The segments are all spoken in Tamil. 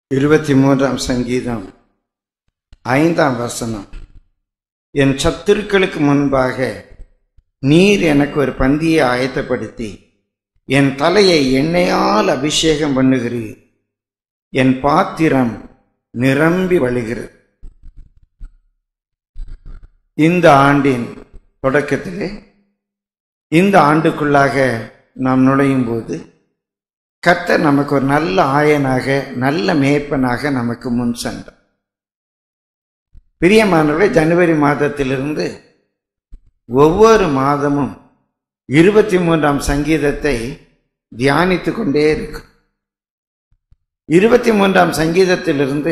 இருபத்தி மூன்றாம் சங்கீதம் ஐந்தாம் வசனம் என் சத்துருக்களுக்கு முன்பாக நீர் எனக்கு ஒரு பந்தியை ஆயத்தப்படுத்தி என் தலையை எண்ணெயால் அபிஷேகம் பண்ணுகிறீர் என் பாத்திரம் நிரம்பி வழிகிறது இந்த ஆண்டின் தொடக்கத்திலே இந்த ஆண்டுக்குள்ளாக நாம் நுழையும் போது கர்த்தர் நமக்கு ஒரு நல்ல ஆயனாக நல்ல மேய்ப்பனாக நமக்கு முன் சென்றார் பிரியமானவர்களே ஜனவரி மாதத்திலிருந்து ஒவ்வொரு மாதமும் இருபத்தி மூன்றாம் சங்கீதத்தை தியானித்து கொண்டே இருக்கும் இருபத்தி மூன்றாம் சங்கீதத்திலிருந்து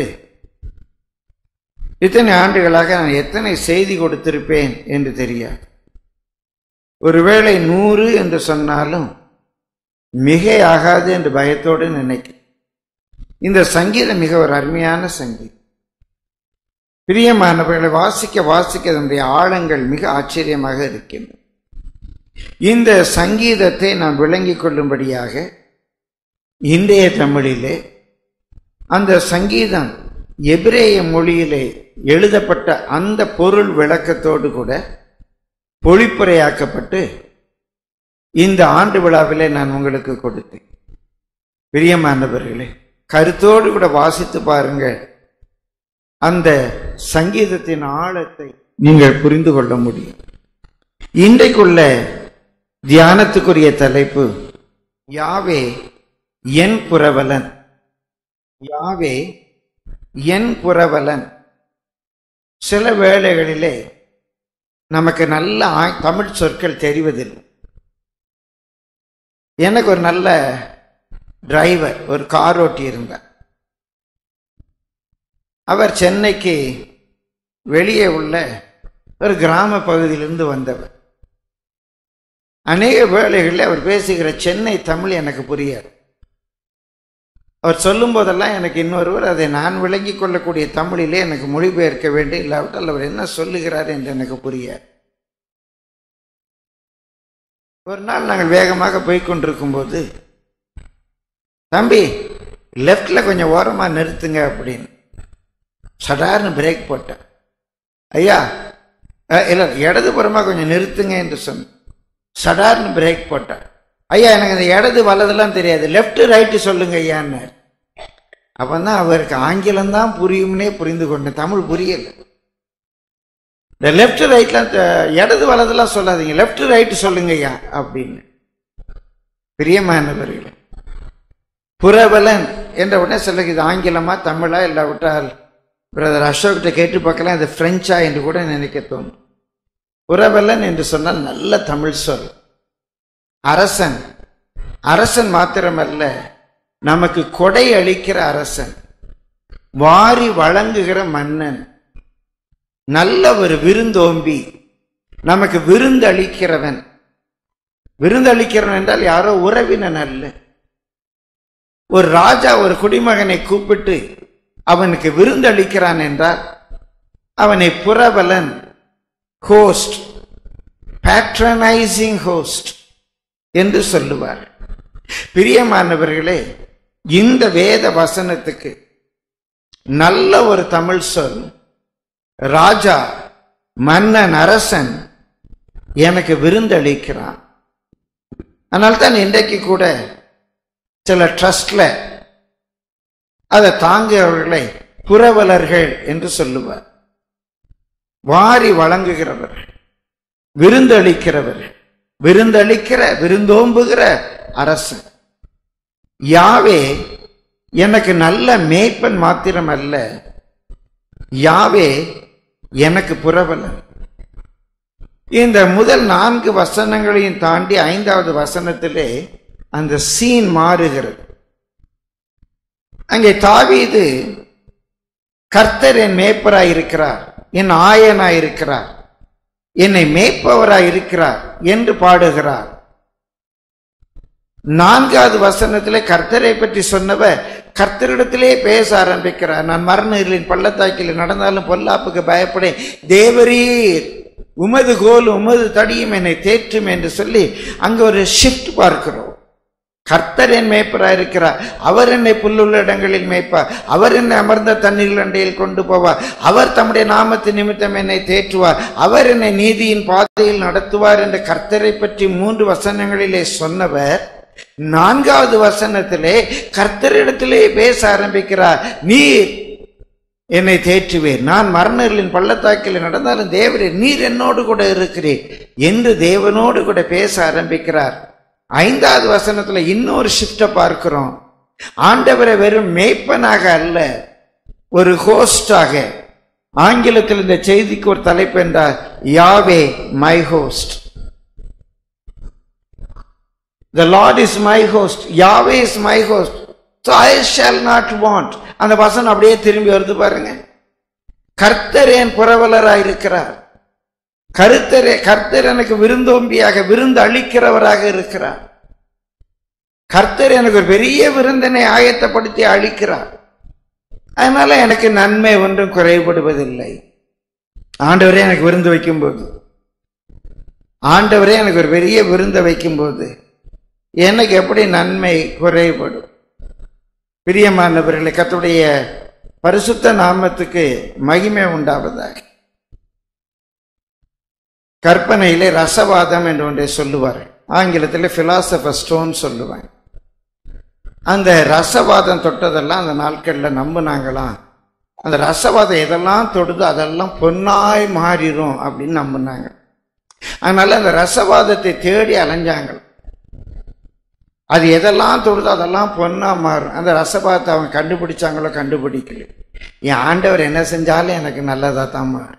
இத்தனை ஆண்டுகளாக நான் எத்தனை செய்தி கொடுத்திருப்பேன் என்று தெரியாது ஒருவேளை நூறு என்று சொன்னாலும் மிகையாகாது என்று பயத்தோடு நினைக்கிறேன் இந்த சங்கீதம் மிக ஒரு அருமையான சங்கீதம் பிரியமானவர்களை வாசிக்க வாசிக்க அதனுடைய ஆழங்கள் மிக ஆச்சரியமாக இருக்கின்றன இந்த சங்கீதத்தை நாம் விளங்கிக் கொள்ளும்படியாக இன்றைய தமிழிலே அந்த சங்கீதம் எபிரேய மொழியிலே எழுதப்பட்ட அந்த பொருள் விளக்கத்தோடு கூட பொழிப்புரையாக்கப்பட்டு இந்த ஆண்டு விழாவிலே நான் உங்களுக்கு கொடுத்தேன் பிரியமானவர்களே கருத்தோடு கூட வாசித்து பாருங்கள் அந்த சங்கீதத்தின் ஆழத்தை நீங்கள் புரிந்து கொள்ள முடியும் இன்றைக்குள்ள தியானத்துக்குரிய தலைப்பு யாவே என் புரவலன் யாவே என் புரவலன் சில வேளைகளிலே நமக்கு நல்ல ஆ- தமிழ் சொற்கள் தெரிவதில்லை எனக்கு ஒரு நல்ல டிரைவர் ஒரு கார் ஓட்டி இருந்தார் அவர் சென்னைக்கு வெளியே உள்ள ஒரு கிராம பகுதியிலிருந்து வந்தவர் அநேக வேளைகளில் அவர் பேசுகிற சென்னை தமிழ் எனக்கு புரியாது அவர் சொல்லும் போதெல்லாம் எனக்கு இன்னொருவர் அதை நான் விளங்கிக் கொள்ளக்கூடிய தமிழிலே எனக்கு மொழிபெயர்க்க வேண்டும் இல்லாவிட்டால் அவர் என்ன சொல்லுகிறார் என்று எனக்கு புரியாது ஒரு நாள் நாங்கள் வேகமாக போய் கொண்டிருக்கும் போது தம்பி லெஃப்ட்ல கொஞ்சம் ஓரமா நிறுத்துங்க அப்படின்னு சடார்னு பிரேக் போட்டேன் ஐயா அஹ், இல்ல இடதுபுறமா கொஞ்சம் நிறுத்துங்க என்று சொன்னேன் சடார்னு பிரேக் போட்டேன் ஐயா எனக்கு இந்த இடது வலதெல்லாம் தெரியாது லெஃப்ட் ரைட்டு சொல்லுங்க ஐயான்னு அப்பதான் அவருக்கு ஆங்கிலம் தான் புரியும்னே புரிந்து கொண்டேன் தமிழ் புரியல இந்த லெஃப்ட் ரைட்லாம் இடது வலதெல்லாம் சொல்லாதீங்க லெஃப்ட் ரைட்டு சொல்லுங்க ஐயா அப்படின்னு பிரியமானவர்களே புரவலன் என்ற உடனே சிலருக்கு இது ஆங்கிலமா தமிழா இல்லாவிட்டால் பிரதர் அசோக்கிட்ட கேட்டு பார்க்கலாம் இது பிரெஞ்சா என்று கூட நினைக்க தோணும் புரவலன் என்று சொன்னால் நல்ல தமிழ் சொல் அரசன் அரசன் மாத்திரமல்ல நமக்கு கொடை அளிக்கிற அரசன் வாரி வழங்குகிற மன்னன் நல்ல ஒரு விருந்தோம்பி நமக்கு விருந்தளிக்கிறவன் விருந்தளிக்கிறவன் என்றால் யாரோ உறவினன் அல்ல ஒரு ராஜா ஒரு குடிமகனை கூப்பிட்டு அவனுக்கு விருந்தளிக்கிறான் என்றால் அவனை புரவலன் ஹோஸ்ட் பேட்ரனைசிங் ஹோஸ்ட் என்று சொல்லுவார் பிரியமானவர்களே இந்த வேத வசனத்துக்கு நல்ல ஒரு தமிழ் சொல் ராஜா மன்னன் அரசன் எனக்கு விருந்தளிக்கிறான் அதனால்தான் இன்றைக்கு கூட சில ட்ரஸ்ட்ல அதை தாங்குகிறவர்களை புரவலர்கள் என்று சொல்லுவார் வாரி வழங்குகிறவர்கள் விருந்தளிக்கிறவர்கள் விருந்தளிக்கிற விருந்தோம்புகிற அரசன் யாவே எனக்கு நல்ல மேய்ப்பன் மாத்திரம் அல்ல யாவே எனக்கு புரவலன் இந்த முதல் நான்கு வசனங்களையும் தாண்டி ஐந்தாவது வசனத்திலே அந்த சீன் மாறுகிறது அங்கே தாவீது கர்த்தர் என் மேய்ப்பராய் இருக்கிறார் என் ஆயனாய் இருக்கிறார் என்னை மேய்ப்பவராய் இருக்கிறார் என்று பாடுகிறார் நான்காவது வசனத்திலே கர்த்தரை பற்றி சொன்னவர் கர்த்தரிடத்திலே பேச ஆரம்பிக்கிறார் நான் மரணங்களின் பள்ளத்தாக்கில் நடந்தாலும் பொல்லாப்புக்கு பயப்படேன் தேவரீர் உமது கோல் உமது தடியும் என்னை தேற்றும் என்று சொல்லி அங்க ஒரு ஷிஃப்ட் பார்க்கிறோம் கர்த்தர் என் மேய்ப்பராய் இருக்கிறார் அவர் என்னை புல்லுள்ள இடங்களில் மேய்ப்பார் அவர் என்னை அமர்ந்த தண்ணீர் அண்டையில் கொண்டு போவார் அவர் தம்முடைய நாமத்தின் நிமித்தம் என்னை தேற்றுவார் அவர் என்னை நீதியின் பாதையில் நடத்துவார் என்ற கர்த்தரை பற்றி மூன்று வசனங்களிலே சொன்னவர் நான்காவது வசனத்திலே கர்த்தரிடத்திலே பேச ஆரம்பிக்கிறார் நீர் என்னை தேற்றுவேன் நான் மரணர்களின் பள்ளத்தாக்கில் நடந்தாலும் தேவரே நீர் என்னோடு கூட இருக்கிறேன் என்று தேவனோடு கூட பேச ஆரம்பிக்கிறார் ஐந்தாவது வசனத்துல இன்னொரு ஷிஃப்ட பார்க்கிறோம் ஆண்டவரை வெறும் மேய்ப்பனாக அல்ல ஒரு ஹோஸ்டாக ஆங்கிலத்தில் இந்த செய்திக்கு ஒரு தலைப்பு என்றார் Yahweh my host The Lord is my host. Yahweh is my host. So I shall not want. அந்த வசனம் அப்படியே திரும்பி வருது பாருங்க கர்த்தர் என் புரவலராய் இருக்கிறார் கருத்தரே கர்த்தர் எனக்கு விருந்தோம்பியாக விருந்து அளிக்கிறவராக இருக்கிறார் கர்த்தர் எனக்கு ஒரு பெரிய விருந்தினை ஆயத்தப்படுத்தி அளிக்கிறார் அதனால எனக்கு நன்மை ஒன்றும் குறைபடுவதில்லை ஆண்டவரே எனக்கு விருந்து வைக்கும்போது ஆண்டவரே எனக்கு ஒரு பெரிய விருந்தை வைக்கும்போது எனக்கு எப்படி நன்மை குறைபடும் பிரியமானவர்களே கத்துடைய பரிசுத்த நாமத்துக்கு மகிமை உண்டாவதாக கற்பனையிலே ரசவாதம் என்று ஒன்றை சொல்லுவார் ஆங்கிலத்தில் பிலாசபர் ஸ்டோன் சொல்லுவாங்க அந்த ரசவாதம் தொட்டதெல்லாம் அந்த நாட்களில் நம்புனாங்களாம் அந்த ரசவாதம் எதெல்லாம் தொடுதோ அதெல்லாம் பொன்னாய் மாறிடும் அப்படின்னு நம்பினாங்க அதனால அந்த ரசவாதத்தை தேடி அலைஞ்சாங்க அது எதெல்லாம் தொடுதோ அதெல்லாம் பொண்ணா மாறும் அந்த ரசபாத்தை அவங்க கண்டுபிடிச்சாங்களோ கண்டுபிடிக்கல என் ஆண்டவர் என்ன செஞ்சாலும் எனக்கு நல்லதா தான் மாறும்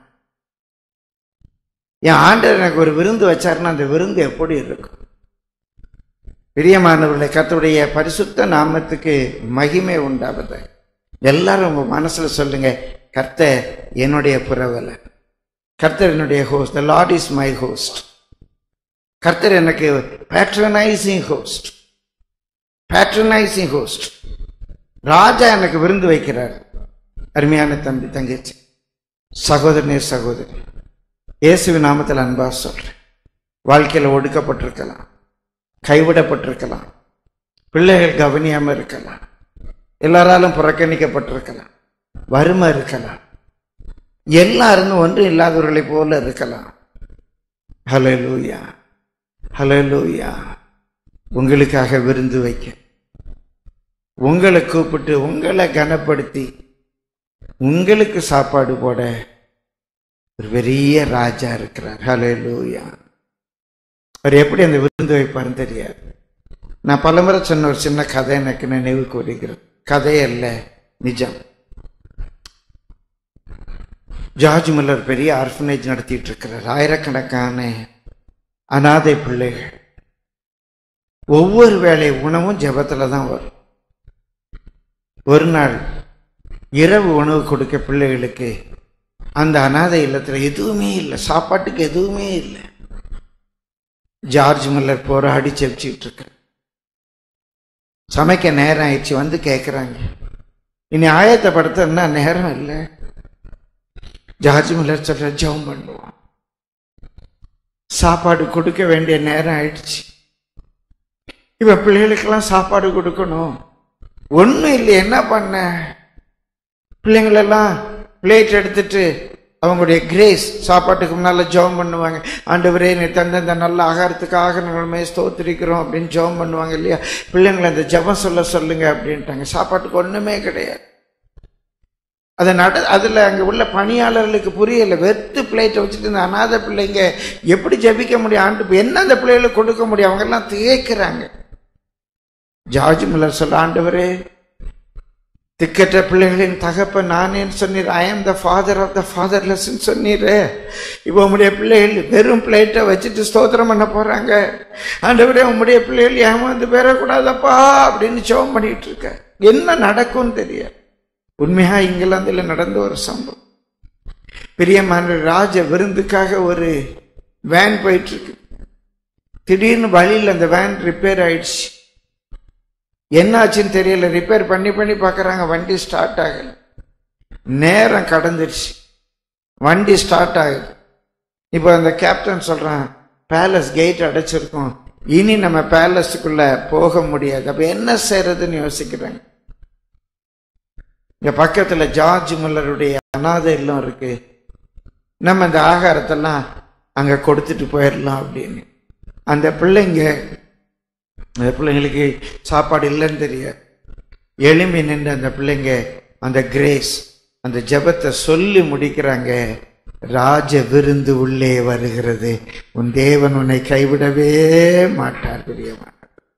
என் ஆண்டவர் எனக்கு ஒரு விருந்து வச்சாருன்னா அந்த விருந்து எப்படி இருக்கும் பிரியமானவர்களை கர்த்தருடைய பரிசுத்த நாமத்துக்கு மகிமை உண்டாவது எல்லாரும் உங்க மனசுல சொல்லுங்க கர்த்தர் என்னுடைய புறவலர் கர்த்தர் என்னுடைய host the lord is my host கர்த்தர் எனக்கு பேட்ரனைசிங் ஹோஸ்ட் பேட்ரனைசிங் ஹோஸ்ட் ராஜா எனக்கு விருந்து வைக்கிறார் அருமையான தம்பி தங்கச்சி சகோதரனே சகோதரி இயேசுவின் நாமத்தில் அன்பா சொல்றேன் வாழ்க்கையில் ஒடுக்கப்பட்டிருக்கலாம் கைவிடப்பட்டிருக்கலாம் பிள்ளைகள் கவனியாம இருக்கலாம் எல்லாராலும் புறக்கணிக்கப்பட்டிருக்கலாம் வறுமை இருக்கலாம் எல்லாரும் ஒன்றும் இல்லாதவர்களைப் போல இருக்கலாம் ஹலோ லூயா ஹலோ லூயா உங்களுக்காக விருந்து வைக்க உங்களை கூப்பிட்டு உங்களை கனப்படுத்தி உங்களுக்கு சாப்பாடு போட ஒரு பெரிய ராஜா இருக்கிறார் ஹலோ லூயா அவர் எப்படி அந்த விருந்து வைப்பாருன்னு தெரியாது நான் பலமுறை சொன்ன ஒரு சின்ன கதை எனக்கு நினைவு கூறுகிறது கதை அல்ல நிஜம் ஜார்ஜ் முல்லர் பெரிய ஆர்ஃபனேஜ் நடத்திட்டு இருக்கிறார் ஆயிரக்கணக்கான அனாதை பிள்ளைகள் ஒவ்வொரு வேளை உணவும் ஜெபத்துல தான் வரும் ஒரு நாள் இரவு உணவு கொடுக்க பிள்ளைகளுக்கு அந்த அனாதை இல்லத்துல எதுவுமே இல்லை சாப்பாட்டுக்கு எதுவுமே இல்லை ஜார்ஜ் முல்லர் போராடி செபிச்சுட்டு இருக்க சமைக்க நேரம் ஆயிடுச்சு வந்து கேட்குறாங்க இனி ஆயத்தப்படுத்த என்ன நேரம் இல்லை ஜார்ஜ் முல்லர் சொல்ற ஜெபம் பண்ணுவோம் சாப்பாடு கொடுக்க வேண்டிய நேரம் ஆயிடுச்சு இப்ப பிள்ளைகளுக்கெல்லாம் சாப்பாடு கொடுக்கணும் ஒன்றும் இல்லை என்ன பண்ண பிள்ளைங்களெல்லாம் பிளேட் எடுத்துட்டு அவங்களுடைய கிரேஸ் சாப்பாட்டுக்கு முன்னால ஜெபம் பண்ணுவாங்க ஆண்டவரே நீ தந்த இந்த நல்ல ஆகாரத்துக்காக நாங்களுமே ஸ்தோத்திரிக்கிறோம் அப்படின்னு ஜெபம் பண்ணுவாங்க இல்லையா பிள்ளைங்களை அந்த ஜெபம் சொல்ல சொல்லுங்க அப்படின்ட்டாங்க சாப்பாட்டுக்கு ஒண்ணுமே கிடையாது அதை நட அதில் அங்கே உள்ள பணியாளர்களுக்கு புரியலை வெத்து பிளேட்டை வச்சுட்டு இந்த அநாத பிள்ளைங்க எப்படி ஜெபிக்க முடியும் ஆண்டு என்ன அந்த பிள்ளைகளுக்கு கொடுக்க முடியும் அவங்கெல்லாம் திகைக்கிறாங்க ஜார்ஜ் மில்லர் சொல்ல ஆண்டவரே திக்கற்ற பிள்ளைகளின் தகப்பன் நானேன்னு சொன்னீர் I am the father of the fatherless சொன்னீர் இப்போ உங்களுடைய பிள்ளைகள் வெறும் பிளேட்டை வச்சுட்டு ஸ்தோத்திரம் பண்ண போறாங்க ஆண்டவரே உங்களுடைய பிள்ளைகள் ஏமாந்து பெறக்கூடாதப்பா அப்படின்னு ஜெபம் பண்ணிட்டு இருக்க என்ன நடக்கும்னு தெரியாது உண்மையா இங்கிலாந்துல நடந்த ஒரு சம்பவம் பெரியமான ராஜ விருந்துக்காக ஒரு வேன் போயிட்டு இருக்கு திடீர்னு வழியில் அந்த வேன் ரிப்பேர் ஆயிடுச்சு என்னாச்சுன்னு தெரியல ரிப்பேர் பண்ணி பண்ணி பார்க்குறாங்க வண்டி ஸ்டார்ட் ஆகல நேரம் கடந்துருச்சு வண்டி ஸ்டார்ட் ஆகுது இப்போ அந்த கேப்டன் சொல்றான் பேலஸ் கேட் அடைச்சிருக்கோம் இனி நம்ம பேலஸுக்குள்ள போக முடியாது அப்ப என்ன செய்யறதுன்னு யோசிக்கிறாங்க இங்க பக்கத்துல ஜார்ஜ் முல்லருடைய அனாதை இல்லம் இருக்கு நம்ம இந்த ஆகாரத்தெல்லாம் அங்க கொடுத்துட்டு போயிடலாம் அப்படின்னு அந்த பிள்ளைங்க அந்த பிள்ளைங்களுக்கு சாப்பாடு இல்லைன்னு தெரியாது எளிமை நின்று அந்த பிள்ளைங்க அந்த கிரேஸ் அந்த ஜெபத்தை சொல்லி முடிக்கிறாங்க ராஜ விருந்து உள்ளே வருகிறது உன் தேவன் உன்னை கைவிடவே மாட்டார் பிரியமா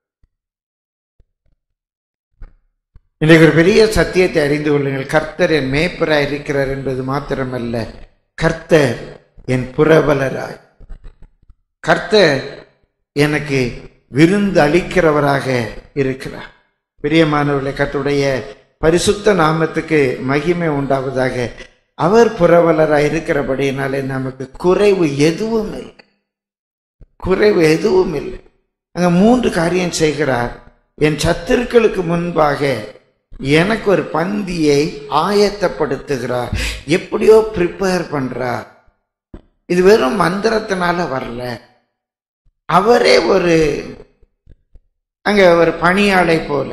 இன்றைக்கு ஒரு பெரிய சத்தியத்தை அறிந்து கொள்ளுங்கள் கர்த்தர் என் மேய்ப்பராய் இருக்கிறார் என்பது மாத்திரமல்ல கர்த்தர் என் புரவலராய் கர்த்தர் எனக்கு விருந்து அளிக்கிறவராக இருக்கிறார் பிரியமானவர்களே கர்த்தருடைய பரிசுத்த நாமத்துக்கு மகிமை உண்டாவதாக அவர் புரவலராய் இருக்கிறபடியினாலே நமக்கு குறைவு எதுவும் இல்லை குறைவு எதுவும் இல்லை அங்க மூன்று காரியம் செய்கிறார் என் சத்துருக்களுக்கு முன்பாக எனக்கு ஒரு பந்தியை ஆயத்தப்படுத்துகிறார் எப்படியோ ப்ரிப்பேர் பண்றார் இது வெறும் மந்திரத்தினால வரல அவரே ஒரு அங்க ஒரு பணியாளை போல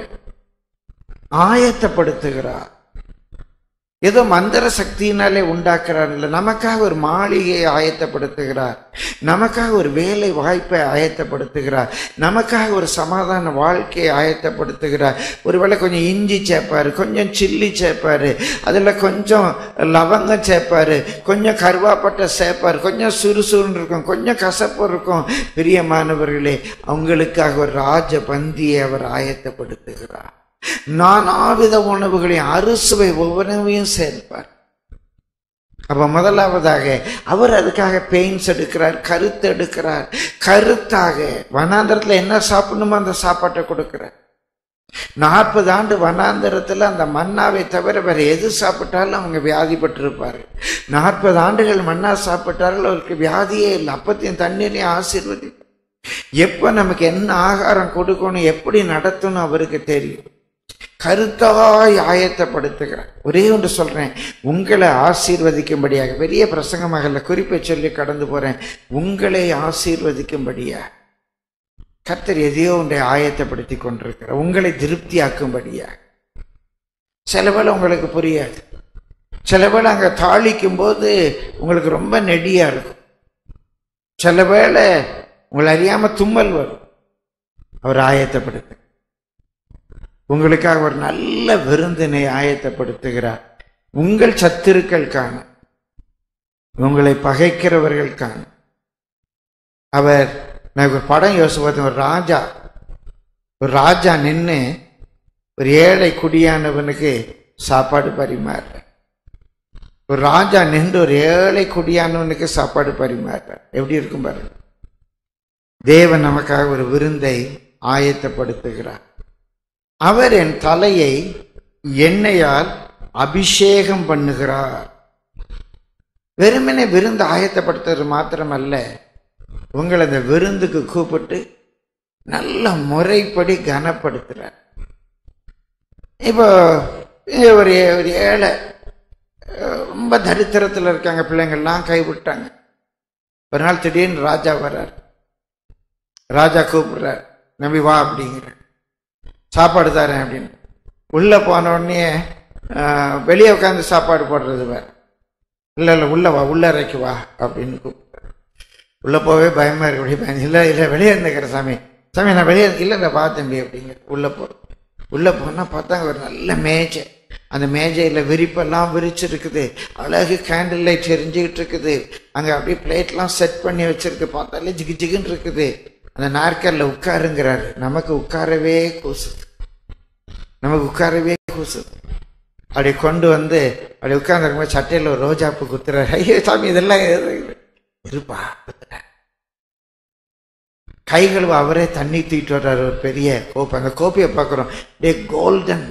ஆயத்தப்படுத்துகிறார் ஏதோ மந்திர சக்தியினாலே உண்டாக்குறார் இல்லை நமக்காக ஒரு மாளிகையை ஆயத்தப்படுத்துகிறார் நமக்காக ஒரு வேலை வாய்ப்பை ஆயத்தப்படுத்துகிறார் நமக்காக ஒரு சமாதான வாழ்க்கையை ஆயத்தப்படுத்துகிறார் ஒருவேளை கொஞ்சம் இஞ்சி சேர்ப்பாரு கொஞ்சம் சில்லி சேர்ப்பாரு அதில் கொஞ்சம் லவங்கம் சேர்ப்பாரு கொஞ்சம் கருவாப்பட்டை சேர்ப்பாரு கொஞ்சம் சுறுசுறுன்னு இருக்கும் கொஞ்சம் கசப்பு இருக்கும் பிரியமானவர்களே அவங்களுக்காக ஒரு ராஜ பந்தியை அவர் ஆயத்தப்படுத்துகிறார் நானாவித உணவுகளையும் அறுசுவை ஒவ்வொன்றையும் சேர்ப்பார் அப்ப முதலாவதாக அவர் அதுக்காக பெயின்ஸ் எடுக்கிறார் கருத்து எடுக்கிறார் கருத்தாக வனாந்தரத்துல என்ன சாப்பிடணுமோ அந்த சாப்பாட்டை கொடுக்கிறார் நாற்பது ஆண்டு வனாந்தரத்துல அந்த மன்னாவை தவிர வேற எது சாப்பிட்டாலும் அவங்க வியாதிப்பட்டிருப்பாரு நாற்பது ஆண்டுகள் மன்னா சாப்பிட்டார்கள் அவருக்கு வியாதியே இல்லை அப்பத்தையும் தண்ணீரையும் ஆசீர்வதி எப்ப நமக்கு என்ன ஆகாரம் கொடுக்கணும் எப்படி நடத்தணும் அவருக்கு தெரியும் கருத்தாய் ஆயத்தப்படுத்துகிறார் ஒரே ஒன்று சொல்றேன் உங்களை ஆசீர்வதிக்கும்படியாக பெரிய பிரசங்கமாக இல்லை குறிப்பை சொல்லி கடந்து போறேன் உங்களை ஆசீர்வதிக்கும்படியா கர்த்தர் எதையோ ஒன்றை ஆயத்தப்படுத்தி கொண்டிருக்கிறார் உங்களை திருப்தியாக்கும்படியா சில வேளை உங்களுக்கு புரியாது சில வேளை அங்கே தாளிக்கும் போது உங்களுக்கு ரொம்ப நெடியா இருக்கும் சில வேளை உங்களை அறியாம தும்மல் வரும் அவர் ஆயத்தப்படுத்த உங்களுக்காக ஒரு நல்ல விருந்தினை ஆயத்தப்படுத்துகிறார் உங்கள் சத்துருக்கள் காண உங்களை பகைக்கிறவர்கள் காண அவர் நான் ஒரு படம் யோசிச்சு பார்த்தேன் ஒரு ராஜா ஒரு ராஜா நின்று ஒரு ஏழை குடியானவனுக்கு சாப்பாடு பரிமாறுற ஒரு ராஜா நின்று ஒரு ஏழை குடியானவனுக்கு சாப்பாடு பரிமாறுறார் எப்படி இருக்கும் பாருங்க தேவன் நமக்காக ஒரு விருந்தை ஆயத்தப்படுத்துகிறார் அவர் என் தலையை எண்ணெயால் அபிஷேகம் பண்ணுகிறார் வெறுமனே விருந்து ஆயத்தப்படுத்துறது மாத்திரமல்ல உங்களை அந்த விருந்துக்கு கூப்பிட்டு நல்ல முறைப்படி கனப்படுத்துறார் இப்போ இங்க ஒரு ஒரு ஏழை அஹ், ரொம்ப தரித்திரத்தில் இருக்காங்க பிள்ளைங்கள்லாம் கைவிட்டாங்க ஒரு நாள் திடீர்னு ராஜா வர்றார் ராஜா கூப்பிடுறார் நம்பி வா அப்படிங்கிற சாப்பாடு தரேன் அப்படின்னு உள்ளே போன உடனே ஆஹ், வெளியே உட்காந்து சாப்பாடு போடுறது வேற இல்லை இல்லை உள்ள வா உள்ள இறக்கி வா அப்படின்னு கூப்பிட்டார் உள்ளே போவே பயமா இருக்கு அப்படி பயம் இல்லை இல்லை வெளியே இருந்துக்கிற சாமி சாமி நான் வெளியே இல்லை இல்லை வா தம்பி அப்படிங்கிற உள்ளே போ உள்ளே போனால் பார்த்தாங்க ஒரு நல்ல மேஜை அந்த மேஜையில் விரிப்பெல்லாம் விரிச்சிருக்குது அழகு கேண்டில் லைட் எரிஞ்சுக்கிட்டு இருக்குது அங்கே அப்படியே பிளேட்லாம் செட் பண்ணி வச்சிருக்கு பார்த்தாலே ஜிகு ஜிகுன்னு இருக்குது அந்த நாற்கல்ல உட்காருங்கிறாரு நமக்கு உட்காரவே கூசுது நமக்கு உட்காரவே கூசுது அப்படி கொண்டு வந்து அப்படி உட்கார்ந்துருக்கும்போது சட்டையில் ஒரு ரோஜாப்பு குத்துறாரு ஐயோ சாமி இதெல்லாம் எது இது? இருப்பா குத்துறாரு. கை கழுவ அவரே தண்ணி தூக்கிட்டு வர்றாரு ஒரு பெரிய கோப்பை அந்த கோப்பையை பார்க்குறோம் டே கோல்டன்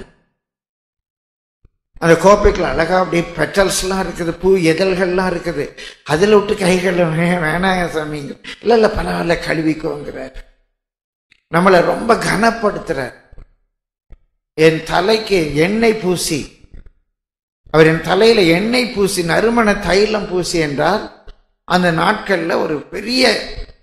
அந்த கோப்பைக்குள்ள அழகா அப்படியே பெட்டல்ஸ்லாம் இருக்குது பூ எதழ்கள்லாம் இருக்குது அதில் விட்டு கைகள் வேணாங்க சாமிங்க இல்லை இல்லை பரவாயில்ல கழுவிக்கோங்கிறார் நம்மளை ரொம்ப கனப்படுத்துறார் என் தலைக்கு எண்ணெய் பூசி அவர் என் தலையில எண்ணெய் பூசி நறுமண தைலம் பூசி என்றால் அந்த நாட்கள்ல ஒரு பெரிய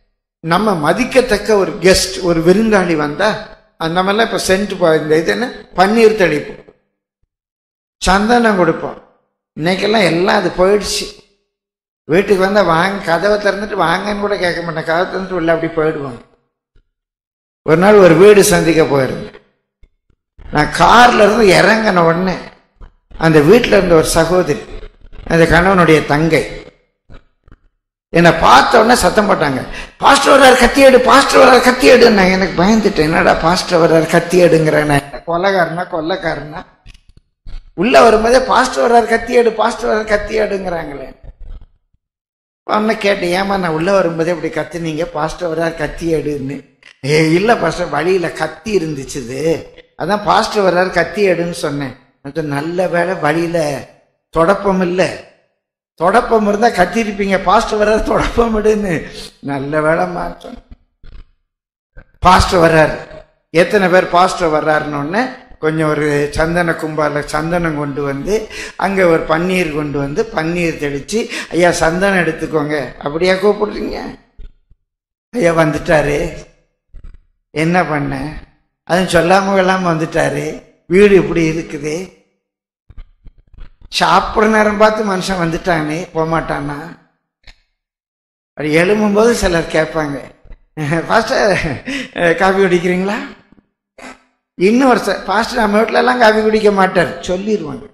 நம்ம மதிக்கத்தக்க ஒரு கெஸ்ட் ஒரு விருந்தாளி வந்தா அந்த மாதிரிலாம் இப்ப சென்ட் பா- இந்த இது என்ன பன்னீர் தெளிப்போம் சந்தனம் கொடுப்போம் இன்னைக்கெல்லாம் எல்லாம் அது போயிடுச்சு வீட்டுக்கு வந்தா வாங்க கதவை திறந்துட்டு வாங்கன்னு கூட கேட்க மாட்டேன் கதவை திறந்துட்டு உள்ள அப்படி போயிடுவாங்க ஒரு நாள் ஒரு வீடு சந்திக்க போயிருந்தேன் நான் கார்ல இருந்து இறங்கின உடனே அந்த வீட்டில் இருந்த ஒரு சகோதரி அந்த கணவனுடைய தங்கை என்னை பார்த்த உடனே சத்தம் போட்டாங்க பாஸ்டர் வர்றாரு கத்தி எடு பாஸ்டர் வர்றாரு கத்தி எடு நான் எனக்கு பயந்துட்டேன் என்னடா பாஸ்டர் வர்றாரு கத்தி எடுங்கிறேன் கொலைகாரனா கொல்லைக்காரனா உள்ள வரும்போதே பாஸ்டர் வர்றாரு கத்தி எடு பாஸ்டர் வர்றாரு கத்தி எடுங்கிறாங்களே உடனே கேட்டேன் ஏமா நான் உள்ள வரும்போதே இப்படி கத்துனீங்க பாஸ்டர் வர்றாரு கத்தி எடுன்னு ஏ இல்ல பாஸ்டர் வழியில கத்தி இருந்துச்சுது அதான் பாஸ்டர் வர்றாரு கத்தி எடுன்னு சொன்னேன் நான் சொன்னேன், நல்ல வேளை வழியில தொடப்பம் இல்லை தொடப்பம் இருந்தா கத்திருப்பீங்க பாஸ்டர் வர்றாரு தொடப்பம் எடுன்னு நல்ல வேலை மாற்றம் பாஸ்டர் வர்றாரு எத்தனை பேர் பாஸ்டர் வர்றாருன்னு உடனே கொஞ்சம் ஒரு சந்தன கும்பால சந்தனம் கொண்டு வந்து அங்கே ஒரு பன்னீர் கொண்டு வந்து பன்னீர் தெளித்து ஐயா சந்தனம் எடுத்துக்கோங்க அப்படியா கூப்பிடுறீங்க ஐயா வந்துட்டாரு என்ன பண்ண அதுவும் சொல்லாம கொள்ளாம வந்துட்டாரு வீடு இப்படி இருக்குது சாப்பிட்ற நேரம் பார்த்து மனுஷன் வந்துட்டானே போகமாட்டானா அப்படி எழும்பும்போது சிலர் கேட்பாங்க பாஸ்டர் காஃபி குடிக்கிறீங்களா இன்னும் ஒரு பாஸ்டர் நம்ம வீட்டுல எல்லாம் காஃபி குடிக்க மாட்டார் சொல்லிடுவாங்க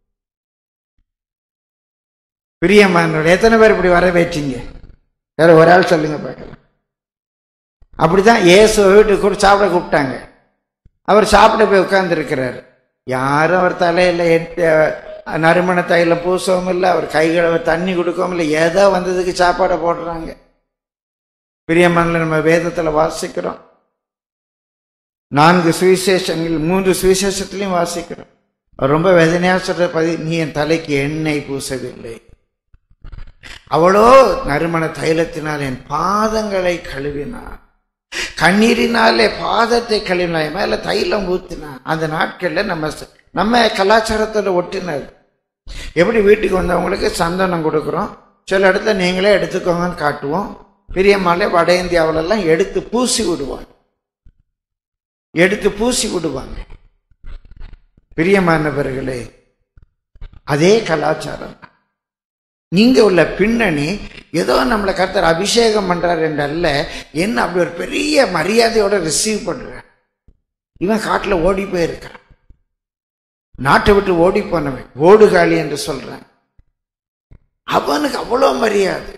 பிரியமானோட எத்தனை பேர் இப்படி வர வச்சிங்க வேற ஒரு ஆள் சொல்லுங்க பார்க்கலாம் அப்படிதான் இயேசு வீட்டுக்கு கூட சாப்பிட கூப்பிட்டாங்க அவர் சாப்பிட போய் உட்கார்ந்துருக்கிறார் யாரும் அவர் தலையில எட்டு- நறுமண தைலம் பூசவும் இல்லை அவர் கைகளை தண்ணி கொடுக்கவும் இல்லை ஏதோ வந்ததுக்கு சாப்பாடை போடுறாங்க பிரியமான நம்ம வேதத்துல வாசிக்கிறோம் நான்கு சுவிசேஷங்கள் மூன்று சுவிசேஷத்திலையும் வாசிக்கிறோம் அவர் ரொம்ப வேதனையா சொல்ற பதி நீ என் தலைக்கு எண்ணெய் பூசவில்லை அவளோ நறுமண தைலத்தினால் என் பாதங்களை கழுவினார் கண்ணீரினாலே பாதத்தை கழுவினார் என் மேல தைலம் ஊத்தினார் அந்த நாட்கள்ல நம்ம ச- நம்ம கலாச்சாரத்தோட ஒட்டினது எப்படி வீட்டுக்கு வந்தவங்களுக்கு சந்தனம் கொடுக்குறோம் சில இடத்துல நீங்களே எடுத்துக்கோங்கன்னு காட்டுவோம் பெரியம்மாலே வட இந்தியாவிலெல்லாம் எடுத்து பூசி விடுவாங்க எடுத்து பூசி விடுவாங்க பிரியமானவர்களே அதே கலாச்சாரம் தான். நீங்க உள்ள பின்னணி ஏதோ நம்மளை கர்த்தர் அபிஷேகம் பண்றார் என்றல்ல என்ன அப்படி ஒரு பெரிய மரியாதையோட ரிசீவ் பண்ற இவன் காட்டுல ஓடி போயிருக்கிறான் நாட்டை விட்டு ஓடி போனவன் ஓடுகாலி என்று சொல்றான் அவனுக்கு அவ்வளவு மரியாதை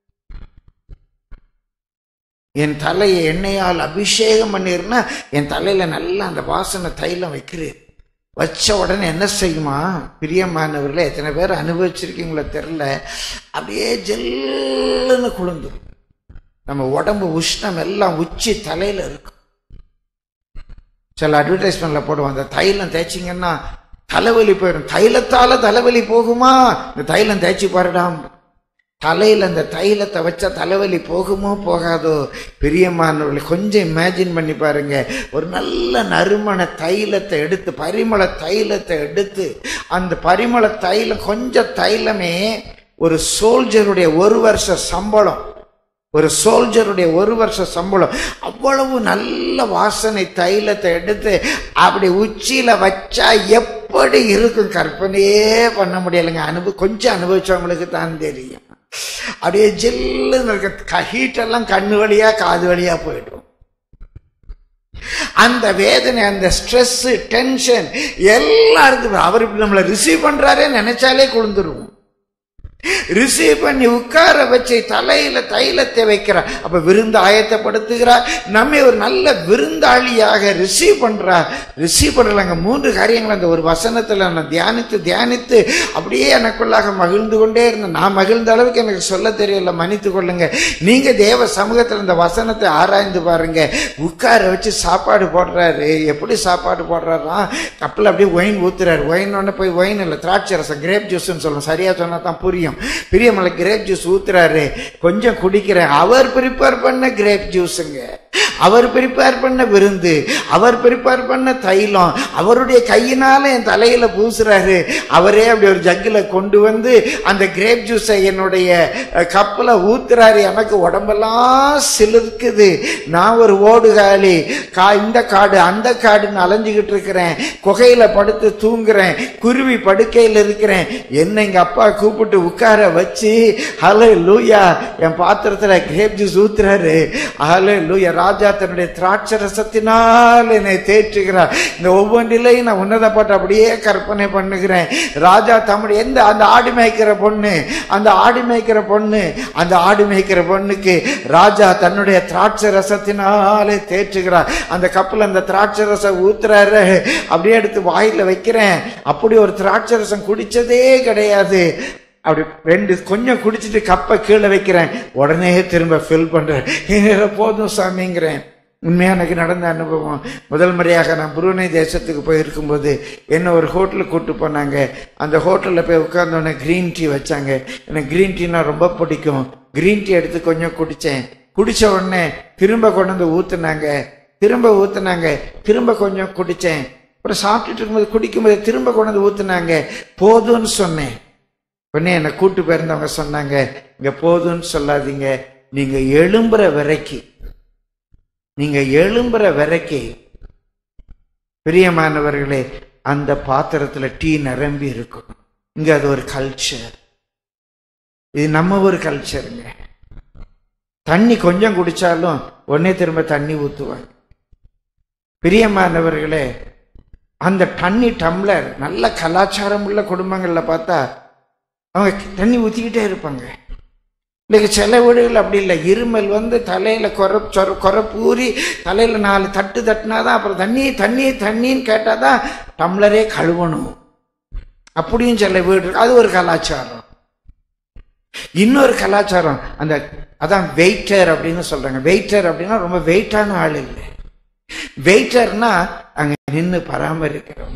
என் தலையை எண்ணெயால் அபிஷேகம் பண்ணிருன்னா என் தலையில நல்லா அந்த வாசனை தைலம் வைக்கிறேன் வச்ச உடனே என்ன செய்யுமா பிரியமானவர்களே எத்தனை பேர் அனுபவிச்சிருக்கீங்களோ தெரில அப்படியே ஜெல்லுன்னு குளிந்துரும் நம்ம உடம்பு உஷ்ணம் எல்லாம் உச்சி தலையில இருக்கும் சில அட்வர்டைஸ்மெண்ட்ல போடுவோம் அந்த தைலம் தேய்ச்சிங்கன்னா தலைவலி போயிடும் தைலத்தால தலைவலி போகுமா இந்த தைலம் தேய்ச்சி பாருடாம் தலையில அந்த தைலத்தை வச்சா தலைவலி போகுமோ போகாதோ பிரியமானவர்களை கொஞ்சம் இமேஜின் பண்ணி பாருங்க ஒரு நல்ல நறுமண தைலத்தை எடுத்து பரிமள தைலத்தை எடுத்து அந்த பரிமள தைலம் கொஞ்சம் தைலமே ஒரு சோல்ஜருடைய ஒரு வருஷ சம்பளம் ஒரு சோல்ஜருடைய ஒரு வருஷ சம்பளம் அவ்வளவு நல்ல வாசனை தைலத்தை எடுத்து அப்படி உச்சியில வச்சா எப்படி இருக்கும் கற்பனையே பண்ண முடியலைங்க அனுபவ கொஞ்சம் அனுபவிச்சவங்களுக்கு தான் தெரியும் அப்படியே ஜில்லுன்னு இருக்க ஹீட் எல்லாம் கண்ணு வழியா காது வழியா போயிடும் அந்த வேதனை அந்த ஸ்ட்ரெஸ் டென்ஷன் எல்லாம் இருக்குது அவர் இப்படி நம்மளை ரிசீவ் பண்றாரே நினைச்சாலே குளிந்துருவோம் ரிசீவ் பண்ணி உட்கார வச்சு தலையில தைலத்தை வைக்கிறார் அப்ப விருந்து ஆயத்தப்படுத்துகிறார் நம்மை ஒரு நல்ல விருந்தாளியாக ரிசீவ் பண்றார் ரிசீவ் பண்றாங்க மூன்று காரியங்கள் அந்த ஒரு வசனத்துல நான் தியானித்து தியானித்து அப்படியே எனக்குள்ளாக மகிழ்ந்து கொண்டே இருந்தேன் நான் மகிழ்ந்த அளவுக்கு எனக்கு சொல்ல தெரியல மன்னித்து கொள்ளுங்க நீங்க தேவ சமூகத்துல இந்த வசனத்தை ஆராய்ந்து பாருங்க உட்கார வச்சு சாப்பாடு போடுறாரு எப்படி சாப்பாடு போடுறாரா கப்பல் அப்படியே ஒயின் ஊத்துறாரு ஒயின் ஒன்று போய் ஒயின் இல்லை திராட்சை ரசம் கிரேப் ஜூஸ்ன்னு சொல்லணும் சரியா சொன்னா தான் புரியும் பிரியமலை கிரேப் ஜூஸ் ஊத்துறாரு கொஞ்சம் குடிக்கிறேன் அவர் ப்ரிப்பேர் பண்ண கிரேப் ஜூஸுங்க அவர் ப்ரிப்பேர் பண்ண விருந்து அவர் ப்ரிப்பேர் பண்ண தைலம் அவருடைய கையினால என் தலையில பூசுறாரு அவரே அப்படி ஒரு ஜக்கில் கொண்டு வந்து அந்த கிரேப் ஜூஸை என்னுடைய அஹ், கப்புல ஊத்துறாரு எனக்கு உடம்பெல்லாம் சிலிர்க்குது நான் ஒரு ஓடுகாலி கா இந்த காடு அந்த காடுன்னு அலைஞ்சுக்கிட்டு இருக்கிறேன் குகையில படுத்து தூங்குறேன் குருவி படுக்கையில் இருக்கிறேன் என்ன எங்க அப்பா கூப்பிட்டு உட்கார வச்சு ஹலோ லூயா என் பாத்திரத்துல கிரேப் ஜூஸ் ஊத்துறாரு ஹலோ லூயா ராஜா தன்னுடைய திராட்சை ரசத்தினால் என்னை தேற்றுகிறார் இந்த ஒவ்வொன்றிலையும் நான் உன்னதப்பட்டு அப்படியே கற்பனை பண்ணுகிறேன் ராஜா தம்முடைய எந்த அந்த ஆடு மேய்க்கிற பொண்ணு அந்த ஆடு மேய்க்கிற பொண்ணு அந்த ஆடு மேய்க்கிற பொண்ணுக்கு ராஜா தன்னுடைய திராட்சை ரசத்தினாலே தேற்றுகிறார் அந்த கப்பல் அந்த திராட்சை ரசம் ஊத்துறாரு அப்படியே எடுத்து வாயில வைக்கிறேன் அப்படி ஒரு திராட்சை ரசம் குடிச்சதே கிடையாது அப்படி ரெண்டு கொஞ்சம் குடிச்சிட்டு கப்பை கீழே வைக்கிறேன் உடனே திரும்ப ஃபில் பண்றேன் "இது போதும் சாமிங்கிறேன் உண்மையா எனக்கு நடந்த அனுபவம் முதல் முறையாக நான் புருனை தேசத்துக்கு போயிருக்கும்போது என்ன ஒரு ஹோட்டலுக்கு கூட்டு போனாங்க அந்த ஹோட்டலில் போய் உட்கார்ந்தோடனே க்ரீன் டீ வச்சாங்க எனக்கு க்ரீன் டீனா ரொம்ப பிடிக்கும் க்ரீன் டீ எடுத்து கொஞ்சம் குடித்தேன் குடிச்ச உடனே திரும்ப கொண்டு வந்து ஊத்துனாங்க திரும்ப ஊத்துனாங்க திரும்ப கொஞ்சம் குடித்தேன் அப்புறம் சாப்பிட்டுட்டு இருக்கும்போது குடிக்கும்போது திரும்ப கொண்டு வந்து ஊத்துனாங்க போதும்னு சொன்னேன் உடனே என்னை கூட்டு போயிருந்தவங்க சொன்னாங்க இங்க போதும்னு சொல்லாதீங்க நீங்க எழும்புற வரைக்கும் நீங்க எழும்புற வரைக்கும் பிரியமானவர்களே அந்த பாத்திரத்துல டீ நிரம்பி இருக்கும் இங்க அது ஒரு கல்ச்சர் இது நம்ம ஒரு கல்ச்சருங்க தண்ணி கொஞ்சம் குடிச்சாலும் உடனே திரும்ப தண்ணி ஊத்துவாங்க பிரியமானவர்களே அந்த தண்ணி டம்ளர் நல்ல கலாச்சாரம் உள்ள குடும்பங்கள்ல பார்த்தா அவங்க தண்ணி ஊத்திக்கிட்டே இருப்பாங்க இன்னைக்கு சில வீடுகள் அப்படி இல்லை இருமல் வந்து தலையில கொர சொர கொரப்பூரி தலையில நாலு தட்டு தட்டினாதான் அப்புறம் தண்ணி தண்ணி தண்ணின்னு கேட்டாதான் டம்ளரே கழுவணும் அப்படியும் சில வீடு இருக்கு. அது ஒரு கலாச்சாரம் இன்னொரு கலாச்சாரம் அந்த அதான் வெயிட்டர் அப்படின்னு சொல்றாங்க வெயிட்டர் அப்படின்னா ரொம்ப வெயிட்டான ஆள் இல்லை வெயிட்டர்னா அங்க நின்று பராமரிக்கிறவங்க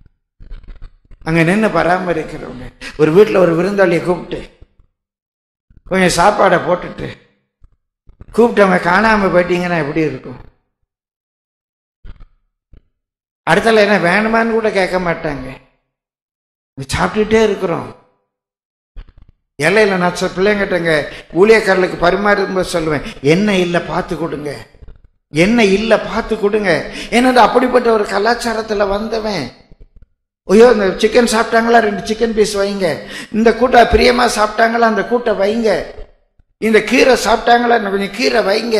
அங்க நின்று பராமரிக்கிறவங்க ஒரு வீட்டில் ஒரு விருந்தாளியை கூப்பிட்டு கொஞ்சம் சாப்பாடை போட்டுட்டு கூப்பிட்டவங்க காணாம போயிட்டீங்கன்னா எப்படி இருக்கும் அடுத்தல என்ன வேணுமான்னு கூட கேட்க மாட்டாங்க சாப்பிட்டுட்டே இருக்கிறோம் இலையில நான் சொ- பிள்ளைங்கிட்டங்க ஊழியக்காரர்களுக்கு பரிமாறும்போது சொல்லுவேன் என்ன இல்லை பார்த்து கொடுங்க என்ன இல்லை பார்த்து கொடுங்க ஏன்னா அப்படிப்பட்ட ஒரு கலாச்சாரத்துல வந்தவன் ஐயோ இந்த சிக்கன் சாப்பிட்டாங்களா ரெண்டு சிக்கன் பீஸ் வைங்க இந்த கூட்டை பிரியமா சாப்பிட்டாங்களா அந்த கூட்டை வைங்க இந்த கீரை சாப்பிட்டாங்களா இன்னும் கொஞ்சம் கீரை வைங்க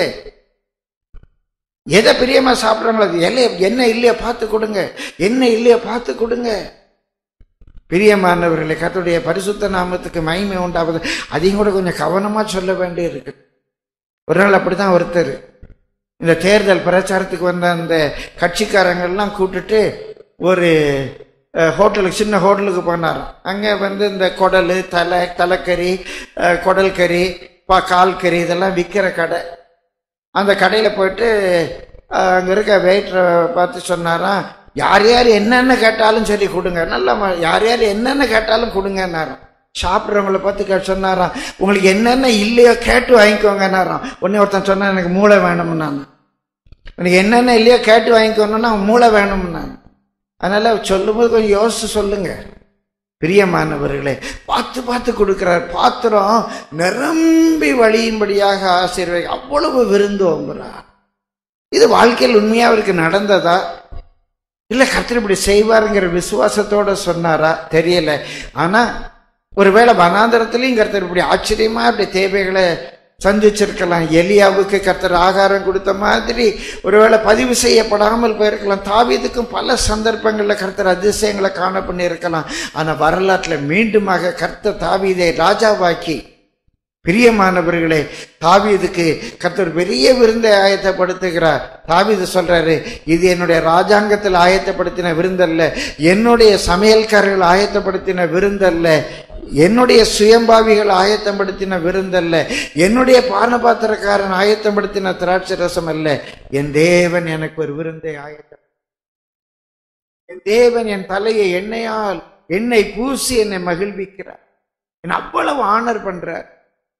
எதை பிரியமா சாப்பிட்றாங்களோ அது எல்லைய என்ன இல்லையா பார்த்து கொடுங்க என்ன இல்லையா பார்த்து கொடுங்க பிரியமானவர்களே கர்த்தருடைய பரிசுத்த நாமத்துக்கு மகிமை உண்டாவது அதையும் கூட கொஞ்சம் கவனமா சொல்ல வேண்டி இருக்கு ஒரு நாள் அப்படித்தான் ஒருத்தர் இந்த தேர்தல் பிரச்சாரத்துக்கு வந்த அந்த கட்சிக்காரங்கெல்லாம் கூப்பிட்டுட்டு ஒரு அஹ், ஹோட்டலுக்கு சின்ன ஹோட்டலுக்கு போனார் அங்கே வந்து இந்த குடல் தலை தலைக்கறி அஹ், குடல் கறி பா கால் கறி இதெல்லாம் விற்கிற கடை அந்த கடையில் போயிட்டு அங்கே இருக்க வெயிட்டரை பார்த்து சொன்னாராம் யார் யார் என்னென்ன கேட்டாலும் சரி கொடுங்க நல்லா ம- யார் யார் என்னென்ன கேட்டாலும் கொடுங்கன்னாராம் சாப்பிட்றவங்கள பார்த்து கே சொன்னாராம் உங்களுக்கு என்னென்ன இல்லையோ கேட்டு வாங்கிக்கோங்கன்னாராம் உடனே ஒருத்தன் சொன்னான் எனக்கு மூளை வேணும்னான் உனக்கு என்னென்ன இல்லையோ கேட்டு வாங்கிக்கணும்னா அவன் மூளை வேணும்னான் அதனால சொல்லும்போது கொஞ்சம் யோசிச்சு சொல்லுங்க பிரியமானவர்களே பார்த்து பார்த்து கொடுக்கிறார் பாத்திரம் நிரம்பி வழியும்படியாக ஆசீர்வை அவ்வளவு விருந்து ஓம்புறார் இது வாழ்க்கையில் உண்மையா அவருக்கு நடந்ததா இல்ல கர்த்தர் இப்படி செய்வாருங்கிற விசுவாசத்தோட சொன்னாரா தெரியல ஆனா ஒருவேளை வனாந்தரத்திலையும் கர்த்தர் இப்படி ஆச்சரியமா இப்படி தேவைகளை சந்திச்சிருக்கலாம் எலியாவுக்கு கர்த்தர் ஆகாரம் கொடுத்த மாதிரி ஒருவேளை பதிவு செய்யப்படாமல் போயிருக்கலாம் தாவீதுக்கும் பல சந்தர்ப்பங்களில் கர்த்தர் அதிசயங்களை காண பண்ணியிருக்கலாம் ஆனா வரலாற்றுல மீண்டுமாக கர்த்தர் தாவீதை ராஜாவாக்கி பிரியமானவர்களே தாவீதுக்கு கர்த்தர் பெரிய விருந்தை ஆயத்தப்படுத்துகிறார் தாவீது சொல்றாரு இது என்னுடைய ராஜாங்கத்தில் ஆயத்தப்படுத்தின விருந்தல்ல என்னுடைய சமையல்காரர்கள் ஆயத்தப்படுத்தின விருந்தல்ல என்னுடைய சுயம்பாவிகள் ஆயத்தப்படுத்தின விருந்தல்ல என்னுடைய பானபாத்திரக்காரன் ஆயத்தப்படுத்தின திராட்சை ரசம் அல்ல என் தேவன் எனக்கு ஒரு விருந்தை ஆயத்தம் என் தேவன் என் தலையை எண்ணெயால் எண்ணெய் பூசி என்னை மகிழ்விக்கிறார் என்னை அவ்வளவு ஆனர் பண்றார்